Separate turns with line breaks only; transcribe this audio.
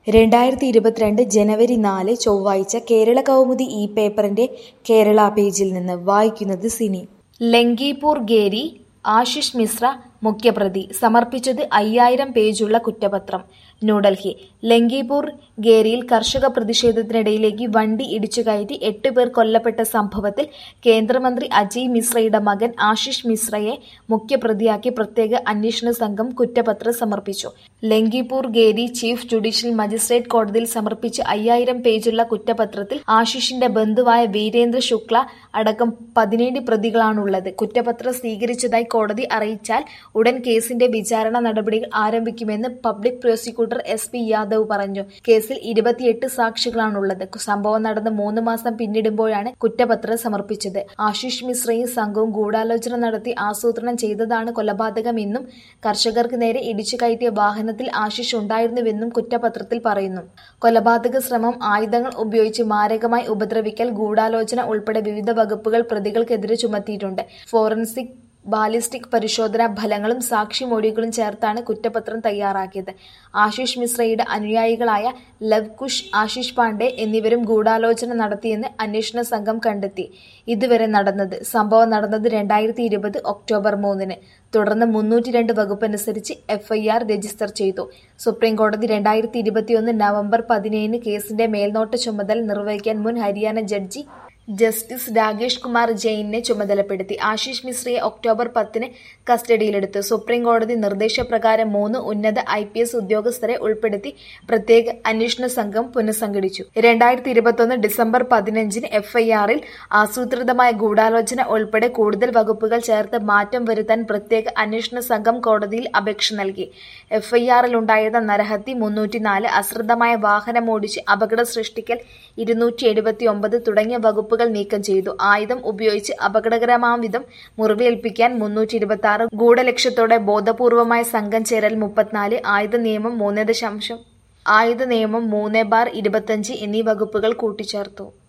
രണ്ടായിരത്തി ഇരുപത്തിരണ്ട് ജനുവരി നാല് ചൊവ്വാഴ്ച കേരള കൗമുദി ഈ പേപ്പറിന്റെ കേരള പേജിൽ നിന്ന് വായിക്കുന്നത് സിനി ലങ്കിപൂർ ഗേരി ആശിഷ് മിശ്ര മുഖ്യപ്രതി സമർപ്പിച്ചത് അയ്യായിരം പേജുള്ള കുറ്റപത്രം ന്യൂഡൽഹി ലങ്കിപൂർ ഗേരിയിൽ കർഷക പ്രതിഷേധത്തിനിടയിലേക്ക് വണ്ടി ഇടിച്ചുകയറ്റി എട്ട് പേർ കൊല്ലപ്പെട്ട സംഭവത്തിൽ കേന്ദ്രമന്ത്രി അജയ് മിശ്രയുടെ മകൻ ആശിഷ് മിശ്രയെ മുഖ്യപ്രതിയാക്കി പ്രത്യേക അന്വേഷണ സംഘം കുറ്റപത്രം സമർപ്പിച്ചു Lakhimpur Kheri chief judicial magistrate കോടതിയിൽ സമർപ്പിച്ച അയ്യായിരം പേജുള്ള കുറ്റപത്രത്തിൽ ആശിഷിന്റെ ബന്ധുവായ വീരേന്ദ്ര ശുക്ല അടക്കം പതിനേഴ് പ്രതികളാണുള്ളത് കുറ്റപത്രം സ്വീകരിച്ചതായി കോടതി അറിയിച്ചാൽ ഉടൻ കേസിന്റെ വിചാരണ നടപടികൾ ആരംഭിക്കുമെന്ന് public prosecutor S P Yadav പറഞ്ഞു കേസിൽ ഇരുപത്തിയെട്ട് സാക്ഷികളാണുള്ളത് സംഭവം നടന്ന് മൂന്ന് മാസം പിന്നിടുമ്പോഴാണ് കുറ്റപത്രം സമർപ്പിച്ചത് ആശിഷ് മിശ്രയും സംഘവും ഗൂഢാലോചന നടത്തി ആസൂത്രണം ചെയ്തതാണ് കൊലപാതകമെന്നും കർഷകർക്ക് നേരെ ഇടിച്ചു കയറ്റിയ വാഹനത്തിൽ ആശിഷ് ഉണ്ടായിരുന്നുവെന്നും കുറ്റപത്രത്തിൽ പറയുന്നു കൊലപാതക ശ്രമം ആയുധങ്ങൾ ഉപയോഗിച്ച് മാരകമായി ഉപദ്രവിക്കൽ ഗൂഢാലോചന ഉൾപ്പെടെ വിവിധ വകുപ്പുകൾ പ്രതികൾക്കെതിരെ ചുമത്തിയിട്ടുണ്ട് ഫോറൻസിക് ബാലിസ്റ്റിക് പരിശോധനാ ഫലങ്ങളും സാക്ഷിമൊഴികളും ചേർത്താണ് കുറ്റപത്രം തയ്യാറാക്കിയത് ആശിഷ് മിശ്രയുടെ അനുയായികളായ ലവ് കുഷ് ആശിഷ് പാണ്ഡെ എന്നിവരും ഗൂഢാലോചന നടത്തിയെന്ന് അന്വേഷണ സംഘം കണ്ടെത്തി ഇതുവരെ നടന്നത് സംഭവം നടന്നത് രണ്ടായിരത്തി ഇരുപത് ഒക്ടോബർ മൂന്നിന് തുടർന്ന് മുന്നൂറ്റി രണ്ട് വകുപ്പനുസരിച്ച് എഫ്ഐആർ രജിസ്റ്റർ ചെയ്തു സുപ്രീംകോടതി രണ്ടായിരത്തി ഇരുപത്തിയൊന്ന് നവംബർ പതിനേഴിന് കേസിന്റെ മേൽനോട്ട ചുമതല നിർവഹിക്കാൻ മുൻ ഹരിയാന ജഡ്ജി ജസ്റ്റിസ് രാകേഷ് കുമാർ ജെയിനെ ചുമതലപ്പെടുത്തി ആശിഷ് മിശ്രയെ ഒക്ടോബർ പത്തിന് കസ്റ്റഡിയിലെടുത്തു സുപ്രീം കോടതി നിർദ്ദേശപ്രകാരം മൂന്ന് ഉന്നത ഐ പി എസ് ഉദ്യോഗസ്ഥരെ ഉൾപ്പെടുത്തി പ്രത്യേക അന്വേഷണ സംഘം പുനഃസംഘടിച്ചു രണ്ടായിരത്തി ഇരുപത്തൊന്ന് ഡിസംബർ പതിനഞ്ചിന് എഫ്ഐആറിൽ ആസൂത്രിതമായ ഗൂഢാലോചന ഉൾപ്പെടെ കൂടുതൽ വകുപ്പുകൾ ചേർത്ത് മാറ്റം വരുത്താൻ പ്രത്യേക അന്വേഷണ സംഘം കോടതിയിൽ അപേക്ഷ നൽകി എഫ്ഐആറിലുണ്ടായിരുന്ന നരഹത്യ മുന്നൂറ്റിനാല് അശ്രദ്ധമായ വാഹനമോടിച്ച് അപകടം സൃഷ്ടിക്കൽ ഇരുന്നൂറ്റി എഴുപത്തി ഒമ്പത് തുടങ്ങിയ വകുപ്പുകൾ നീക്കം ചെയ്തു ആയുധം ഉപയോഗിച്ച് അപകടകരമാംവിധം മുറിവേൽപ്പിക്കാൻ മുന്നൂറ്റി ഇരുപത്തി ആറ് ഗൂഢലക്ഷ്യത്തോടെ ബോധപൂർവമായ സംഘം ചേരൽ മുപ്പത്തിനാല് ആയുധ നിയമം മൂന്ന് ദശാംശം ആയുധ നിയമം മൂന്ന് ബാർ ഇരുപത്തഞ്ച് എന്നീ വകുപ്പുകൾ കൂട്ടിച്ചേർത്തു